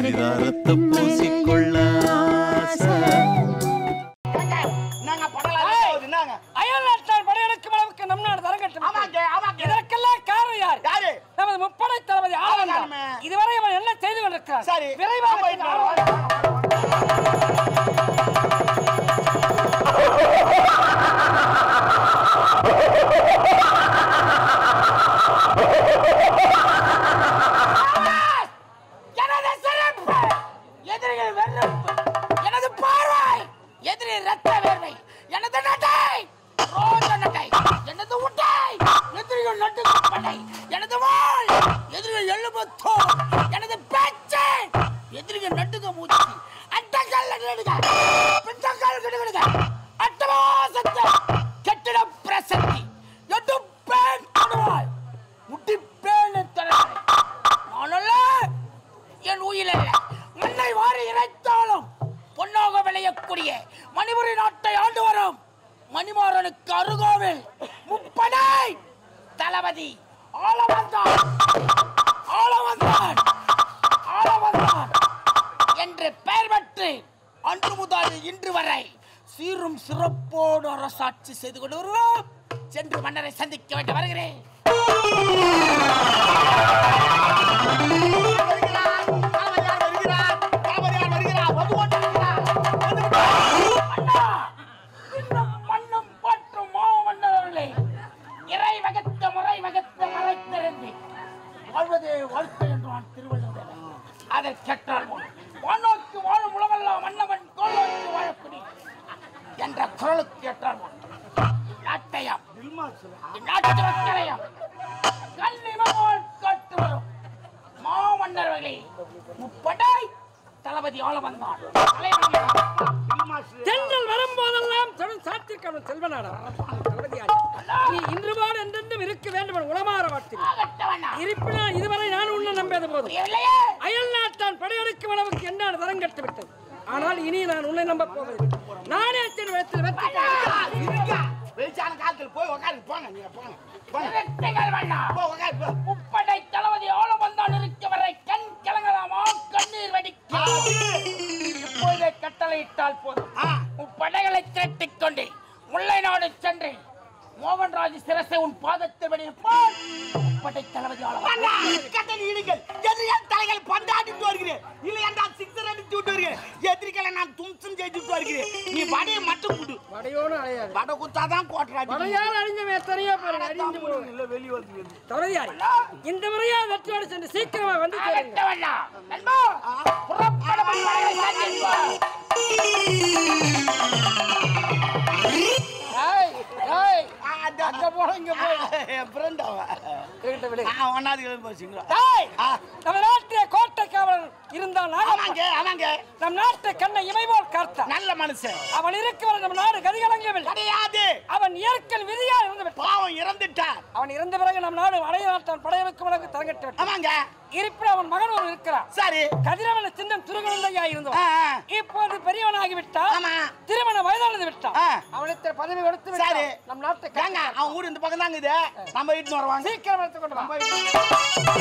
சிதாரத்தை பூசிக்கொள்ள ஆசை. நாங்க படலாம் என்னங்க அயல்நாட்டார் படையெடுக்கும் அளவுக்கு நம் நாடு தரங்கட்டும் ஆமாங்க ஆமாங்க இதற்கெல்லாம் காரணம் யார் யாரு நமது முப்படை தளபதி ஆனந்தம் ஆனந்தமே. இதுவரை அவன் என்ன செய்து கொண்டிருக்கிறான் சரி விரைவாக போயிட்டு சென்று வரோம். எனது சிறப்பு எதிரிகள் வெறுப்பு எனது பார்வை எதிரி ரத்த வேர்வை எனது நடை ரோஜ நடை எனது உடை எதிரிகள் நட்டுக்கு படை எனது வாள் எதிரிகள் எழுபத்தோ எனது பேச்சு எதிரிகள் நட்டுக்க மூச்சு அட்டங்கள் நடுக பிண்டங்கள் கிடுகிடுக அட்டவாசத்தை கெட்டிட பிரசக்தி எட்டு பேன் கொடுவாள் முட்டிப்பேன் தலைவரை நானல்ல என் உயிரல்ல மண்ணை வாரி இறைத்தாலும் பொன்னாக விளையக்கூடிய மணிபுரி நாட்டை ஆண்டு வரும் மணிமாறனுக்கு அருகோவில் முப்படை தளபதி ஆளவந்தான் ஆளவந்தான் ஆளவந்தான் என்று பெயர் பெற்று அன்று முதல் இன்று வரை சீரும் சிறப்போடு அரசாட்சி செய்து கொண்டு வருகிறோம் சென்று மன்னரை சந்திக்க வேண்டி வருகிறேன் தளபதியார் வருகிறார் தளபதியார் வருகிறார் வந்து கொண்டிருக்கிறார் வந்து அண்ணா இன்னும் மண்ணும் பற்றும் மாமன்னர்களே இறை வகத்த முறை வகத்த மறைத்திருந்து வாழ்வதே வாழ்க்கை என்றான் திருவள்ளுவர் அதற்கேற்றால் போல் வானோக்கு வாழும் உலகெல்லாம் மன்னவன் கோலோக்கு வாழக்கூடிய என்ற குரலுக்கு ஏற்றால் போல் நாட்டையம் நாட்டு மக்களையும் கண்ணிமோல் காட்டு வரும் மாமன்னர்களே முப்படை தளபதி ஆள வந்தான் தென்றல் வரும்போதெல்லாம் தொடர் சாத்திற்கான செல்வனாடா நீ இன்று போல் என்றென்றும் இருக்க வேண்டும் என உளமாற வாழ்த்தினேன் இருப்பினும் இதுவரை நான் உன்னை நம்பியது போதும் அயல் நாட்டான் படையெடுக்கும் அளவுக்கு என்னால் தரம் கட்டு விட்டது ஆனால் இனி நான் உன்னை நம்ப போவதில்லை நானே அச்சன் வெற்றி வெற்றி இருங்க வெளிச்சான காலத்துல போய் உட்காரு போங்க நீங்க போங்க போங்க போ உட்காரு போ முப்படை தளபதி ஆள வந்தான் இருக்க வரை கண் கலங்கலாமா கண்ணீர் வெடிக்க இப்பொழுதே கட்டளையிட்டால் போதும் ஆ முப்படைகளை திரட்டிக் கொண்டு முல்லை நாடு சென்று மோகன்ராஜ் சிரசை உன் பாதத்தில் வெளியிருப்பான் முப்படை தளபதி ஆள வந்தான். அண்ணா, கட்டளை இடுங்கள். எதிரிகள் தலைகள் பந்தாடிட்டு வருகிறேன். இல்லை என்றால் சிக்ஸர் அடித்து விட்டு வருகிறேன். எதிரிகளை நான் தும்சம் செய்துட்டு வருகிறேன். நீ வடையை மட்டும் குடு. வடையோடு அலையாது வடை குத்தாதான் கோட்டை அடிக்கணும். வடையால் அழிஞ்சவன் எத்தனையோ பேர் அழிந்து போவான். இல்ல, வெளிய வந்து வெளிய. தளபதியார் இந்த முறையா வெற்றியோடு சென்று சீக்கிரமா வந்து சேருங்க. ஏய், ஏய், ஆ, அந்த- அங்க போன இங்க போய் என் friend அவன். இருக்கட்டும் விடு. ஆ, ஒண்ணாவது கிளம்பி போச்சுங்களா? ஏய், ஆ, நம்ம நாட்டிலே கோட்டை காவலன் இருந்தான் ஆமாங்க, ஆமாங்க. நம் நாட்டு கண்ணை இமை போல் காத்தான் நல்ல மனுஷன் அவன் இருக்கிற நம்ம நாடு கதிகலங்கவில்லை கிடையாது அவன் இயற்கை விதியா இருந்து விட்டான் பாவம் இறந்துட்டார் அவன் இறந்த பிறகு நம் நாடு அடைய நாட்டான் படையெடுக்கும் அளவுக்கு தரங்கட்டு விட்டான் ஆமாங்க இருப்பினும் அவன் மகன் ஒரு இருக்கிறான் சரி கதிரவன சின்னம் திருகுழந்தையா ஆ, இருந்தவன் ஆ. இப்போது பெரியவனாகி விட்டான் ஆமா. திருமண வயதானது விட்டான் ஆ. அவனுக்கு பதவி கொடுத்து விட்டான் சரி. நம் நாட்டை ஏங்க காக்க அவன் ஊர் இந்த பக்கம் தாங்க இது நம்ம வீட்டுன்னு வருவாங்க சீக்கிரம் எடுத்து கொண்டு வா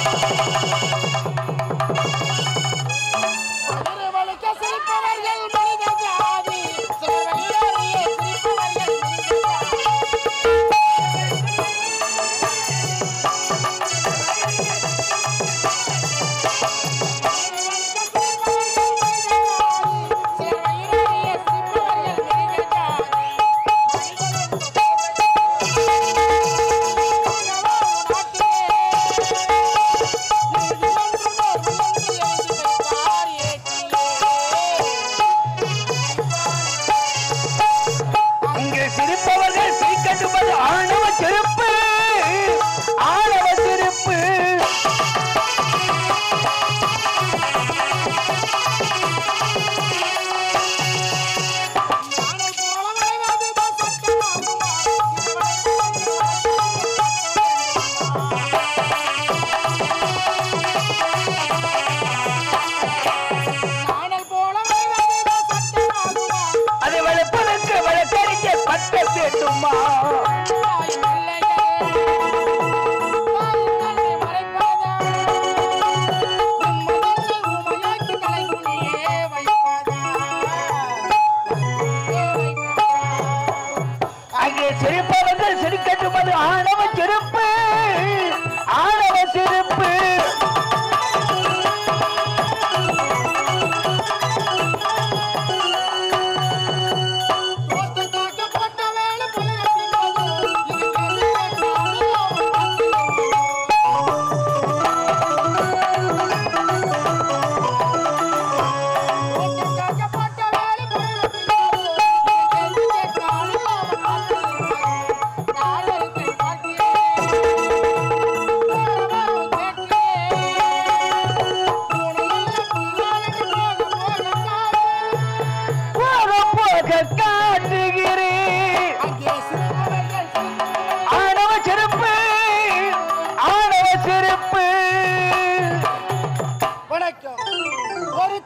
திருவள்ளுக்கு சிரிப்பவர்கள் மனித ஜாதி. சிறுவழியோரியே சிரிப்பவர்கள் மனித ஜாதி. சிறுவழியோரியே சிரிப்பவர்கள் மனித ஜாதி. இங்கு சிரிப்பவர்கள் சிரிக்கட்டுவது ஆணவ செருப்பு ஆணவ செருப்பு அதை வளர்ப்பதற்கு வழக்கறிஞ பட்ட சேட்டுமா மறைப்பாதா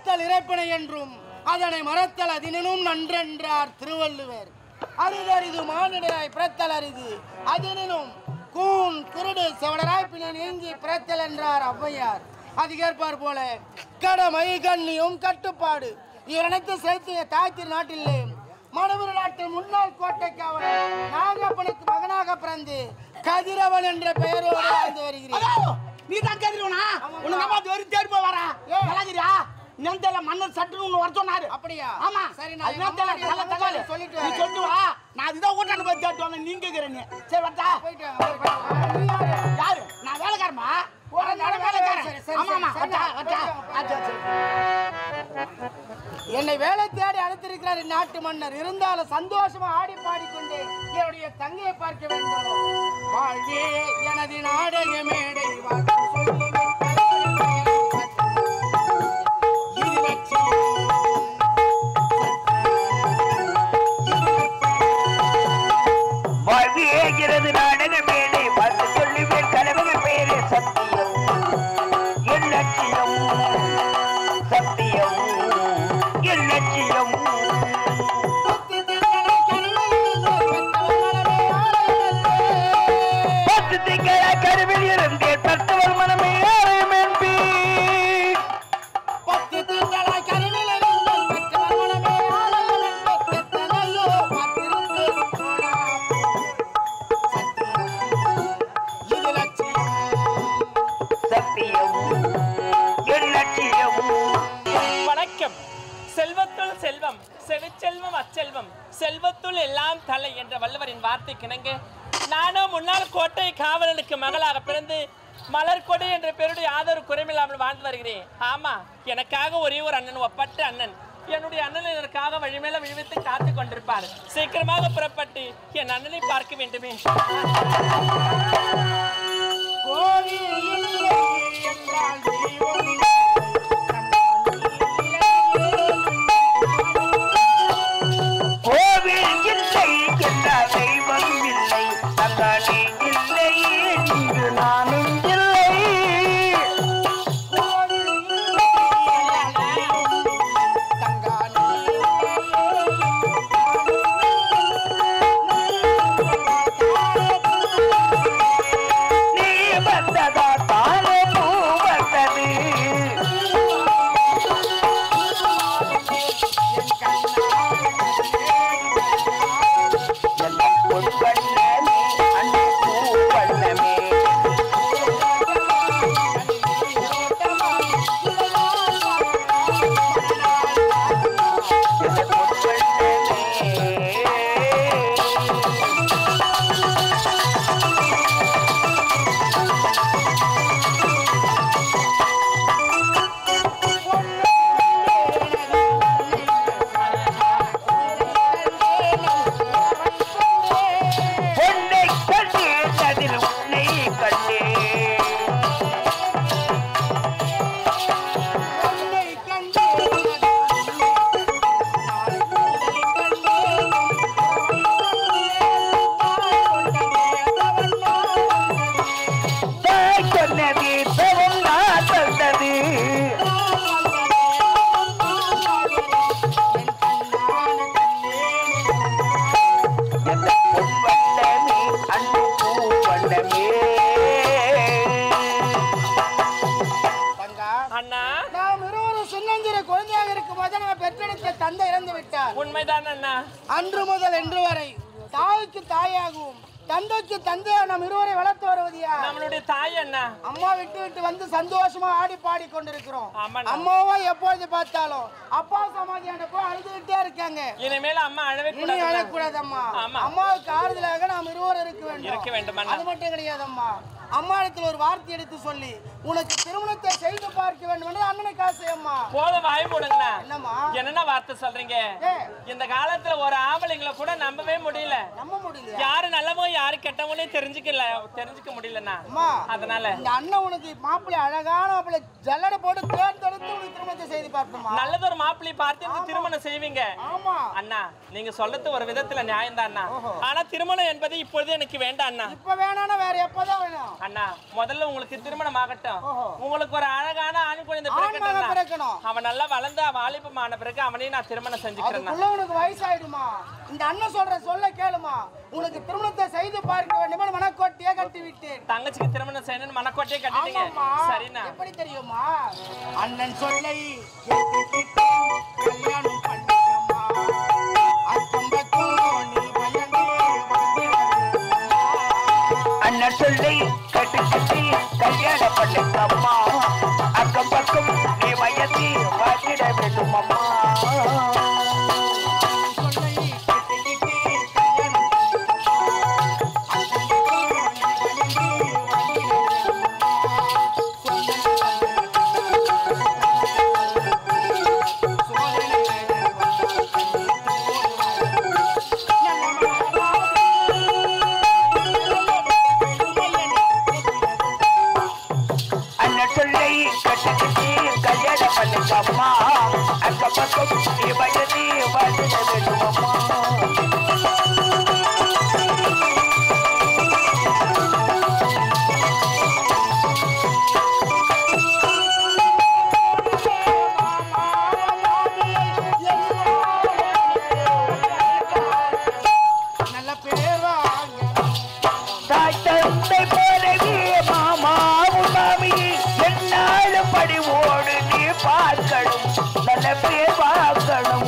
கொடுத்தல் இறைப்பனை என்றும் அதனை மறத்தல் அதினும் நன்றென்றார் திருவள்ளுவர் அரிதறிது மானிடராய் பிறத்தல் அரிது அதினும் கூன் குருடு செவடராய் பின்ன நீங்கி பிறத்தல் என்றார் ஔவையார் அதுக்கேற்பார் போல கடமை கண்ணியும் கட்டுப்பாடு இவரனைத்து செலுத்திய தாய்த்திரு நாட்டிலே மணவூர் நாட்டில் முன்னாள் கோட்டை காவலர் நாகப்பனுக்கு மகனாக பிறந்து கதிரவன் என்ற பெயரோடு வாழ்ந்து வருகிறேன் அதோ, நீ தான் கேட்கிறவனா உனக்கு அம்மா தேடி தேடி போய் வரா கலாகிரியா நெந்தல மன்னர் சட்டுன்னு ஒண்ணு வர சொன்னாரு அப்படியா? ஆமா சரி, சரி நான் நான் எங்க நெந்தல அம்மா தல கிட்ட தகாது சொல்லிட்டு நீ வரேன். சொல்லிட்டு வா நான் அதுதான் ஊட்டாண்டு போய் தேடி வந்தேன் நீ கேக்குற நீ சரி வரட்டா போயிட்டு வாங்க, போயிட்டு வாங்க. நீ யாரு? யாரு நான் வேலைக்காரமா ஓ, நான் சரி, வேலைக்காரன் சரி, சரி, ஆமா ஆமா சரி, வரட்டா சரி, வரட்டா போயிட்டு வாங்க, ஆ, சரி, சரி. என்னை வேலை தேடி அழைத்திருக்கிறார் இந்நாட்டு மன்னர் இருந்தாலும் சந்தோஷமா ஆடி பாடிக்கொண்டு என்னுடைய தங்கையை பார்க்க வேண்டும் வாழ்வே எனது நாடக மேடை வாழ்த்து சொல்லுங்கள். இது லட்சியம். வாழ்வியேகிறது நாடக மேலே பார்த்து சொல்லுவேன் கனவுகள் பேரே சத்தியம் என் லட்சியம் சத்தியம் என் லட்சியம் புத்தி திங்களை கண்ணிலிருந்து பெற்றவர் மனமே ஆலயமல்லே. பத்து திங்கள கருவில் இருந்தேன் பத்தவள் மனமே ஆலயம் என்பேன் பத்து திங்களாய் கருவிலிருந்து பெற்றவர் மனமே ஆலயமல்லே. எத்தனையோ பார்த்திருந்தேன் போனாம். இது லட்சியம் சத்தியம் என் லட்சியம் வணக்கம் செல்வத்துள் செல்வம் செவிச்செல்வம் அச்செல்வம் செல்வத்துள் எல்லாம் தலை என்ற வள்ளுவரின் வார்த்தை கிணங்க நானும் முன்னாள் கோட்டை காவலனுக்கு மகளாக பிறந்து மலர்கொடி என்ற பெயருடைய ஆதரவு குறைமில்லாமல் வாழ்ந்து வருகிறேன் ஆமா எனக்காக ஒரே ஒரு அண்ணன் ஒப்பற்ற அண்ணன் என்னுடைய அண்ணன் எனக்காக வழிமேல விழுவித்து காத்து கொண்டிருப்பார் சீக்கிரமாக புறப்பட்டு என் அண்ணனை பார்க்க வேண்டுமே கோவில் இல்லை என்றால் தெய்வம் கோவில் இல்லை என்ற தெய்வம் இல்லை தங்கானே இல்லை என்று நானும் இல்லை கோவில் இல்லை என்றால் தெய்வம் தங்கானே நீ வந்ததா தானே பூ வந்தது எல்லாம் பொன் வண்ணமே அன்பு பூ வண்ணமே எல்லாம் பொன் வண்ணமே பொன்னை கண்டேன் அதில் உன்னை கண்டேன் தாய் சொன்னது தவம் நான் தந்தது எந்த பொன் வண்ணமே அன்பு பூ வண்ணமே அண்ணா நாம் இருவரும் சின்னஞ்சிறு குழந்தையாக இருக்கும் போது நம்ம பெற்றெடுத்த தந்தை இறந்து விட்டார் உண்மைதான் அண்ணா அன்று முதல் இன்று வரை தாய்க்கு தாயாகவும் தந்தைக்கு தந்தையாக நாம் இருவரை வளர்த்து வருவது யார் நம்மளுடைய தாய் அண்ணா அம்மா விட்டு விட்டு வந்து சந்தோஷமா ஆடி பாடி கொண்டிருக்கிறோம் ஆமாண்ணா. அம்மாவை எப்பொழுது பார்த்தாலும் அப்பா சமாதியான போய் அழுதுகிட்டே இருக்காங்க இனிமேல் அம்மா அழவே இனி கூடாது அழக்கூடாது அம்மா ஆமா. அம்மாவுக்கு ஆறுதலாக நாம் இருவரும் இருக்க வேண்டும் இருக்க வேண்டும், அண்ணா. அது மட்டும் கிடையாது அம்மா அம்மா இடத்துல ஒரு வார்த்தை எடுத்து சொல்லி உனக்கு திருமணத்தை செய்து பார்க்க வேண்டும் என்று அண்ணனுக்கு ஆசை அம்மா போதும் வாய் போடுங்கண்ணா என்னம்மா என்னென்ன வார்த்தை சொல்றீங்க ஏ இந்த காலத்துல ஒரு ஆம்பளைங்களை கூட நம்பவே முடியல நம்ப முடியலையா யாரு நல்லவோ யாரு கெட்டவங்களே தெரிஞ்சுக்கல தெரிஞ்சுக்க முடியலண்ணா அம்மா அதனால இந்த அண்ணன் உனக்கு மாப்பிள்ளை அழகான மாப்பிள்ளை ஜல்லடை போட்டு தேர்ந்தெடுத்து உனக்கு திருமணத்தை செய்து பார்ப்போமா நல்லதொரு மாப்பிள்ளை பார்த்து இந்த திருமணம் செய்வீங்க ஆமா அண்ணா நீங்க சொல்றது ஒரு விதத்துல நியாயம் அண்ணா ஆனா திருமணம் என்பது இப்பொழுது எனக்கு வேண்டாம் அண்ணா இப்ப வேணாம்னா வேற எப்பதான் வேணும் அண்ணா முதல்ல உங்களுக்கு திருமணம் ஆகட்டும் ஓஹோ. உங்களுக்கு ஒரு அழகான ஆண் குழந்தை ஆண் மகன் பிறக்கட்டும் பிறக்கணும். அவன் நல்லா வளர்ந்து வாலிபமான பிறகு அவனையும் நான் திருமணம் செஞ்சுக்கிறேன் அதுக்குள்ள உனக்கு வயசாயிடுமா இந்த அண்ணன் சொல்ற சொல்ல கேளுமா உனக்கு திருமணத்தை செய்து பார்க்க வேண்டும் மனக்கோட்டையே கட்டி விட்டேன் தங்கச்சிக்கு திருமணம் செய்யணும்னு மனக்கோட்டையே கட்டிட்டீங்க ஆமாம்மா. சரிண்ணா எப்படி தெரியுமா அண்ணன் சொல்லை கேட்டுக்கிட்டேன், கல்யாணம் பண்ணிக்கம்மா. அக்கம் பக்கம் நீ பயந்தே வந்துடணுமா. அண்ணன் சொல்லி கட்டுக்கட்டி கல்யாணம் பண்ணிக்கம்மா அக்கம் பக்கம் நீ வயசி வாசிட வேண்டும் அம்மா சொல்லை கேட்டுக்கிட்டேன், கல்யாணம் பண்ணிக்கம்மா. அக்கம் பக்கம் நீ பயந்தே அண்ணன் சொல்லி கட்டுக்கட்டி கல்யாணம் பண்ணிக்கம்மா அக்கம் பக்கம் நீ வயசி வாசிட வேண்டும் அம்மா நல்ல பேர் வாங்க தாய் தந்தை போலவே மாமாவும் மாமி என்னாலும் படிவோடு நீ பார்க்கணும் நல்ல பேர் பார்க்கணும்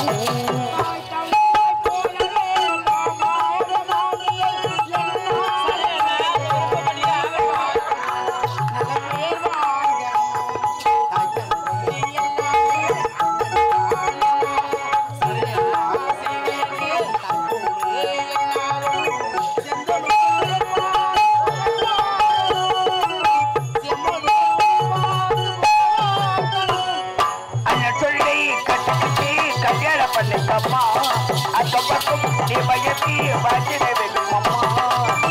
அண்ணன் சொல்லி கட்டுக்கிட்டு கல்யாணம் பண்ணிக்கம்மா அக்கம் பக்கம் நீ வயசி வாசிட வேண்டும் அம்மா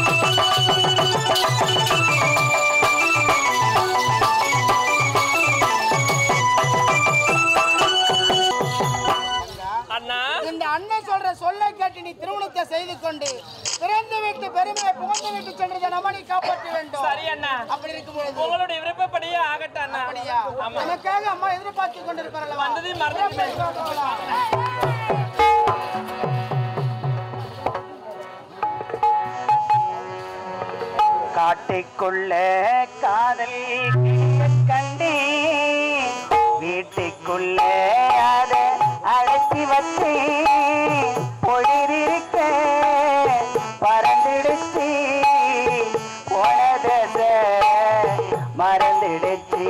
அண்ணா இந்த அண்ணன் சொல்ற சொல்ல கேட்டு நீ திருமணத்தை செய்து கொண்டு பிறந்து வீட்டு பெருமையை புகழ்ந்து வீட்டு சென்றதை நம்ம நீ காப்பாற்ற வேண்டும் சரி அண்ணா அப்படி இருக்கும் பொழுது உங்களுடைய விருப்பப்படியே ஆகட்டும் அண்ணா அப்படியா ஆமா நமக்காக அம்மா எதிர்பார்த்து கொண்டிருப்பார்கள் வந்ததையும் மறந்துட்டேன். காட்டுக்குள்ள காதல் கண்டே வீட்டுக்குள்ள அத அழைச்சி வச்சு பொழிரிருக்க பறந்துடுச்சு போனதச மறந்துடுச்சு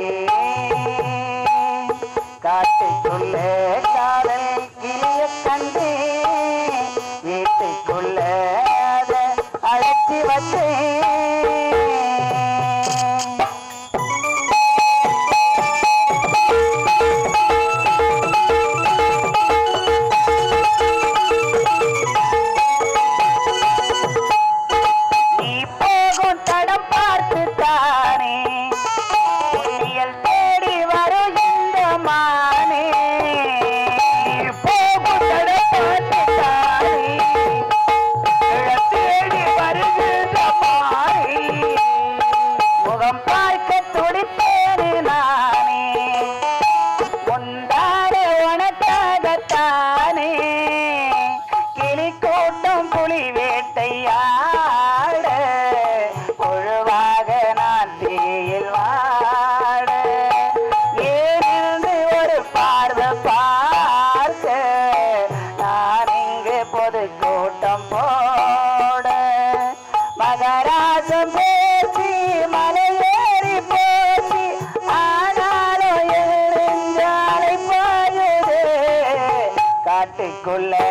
காட்டுக்குள்ள காதல் கிளிய கண்டே வீட்டுக்குள்ள அத அழைச்சி வச்சேன் நீ போகும் தடம் பார்த்து தானே புண்ணியல் தேடி வரும் இந்த மானே நீ போகும் தடம் பார்த்து தானே இழ தேடி வருகின்ற மானே முகம் பார்க்க துடிப்பேனே நானே கொண்டாட உனக்காகத்தானே கிளி கூட்டம் புலி வேட்டையாட பொழுவாக நான் தீயில் வாட ஏறிருந்து ஒரு பார்வை பார்க்க நான் இங்கு பொது கூட்டம் போட மகராசம் பேசி மலையேறி போச்சு ஆனாலும் எழுந்தாலை பாயுது காட்டுக்குள்ள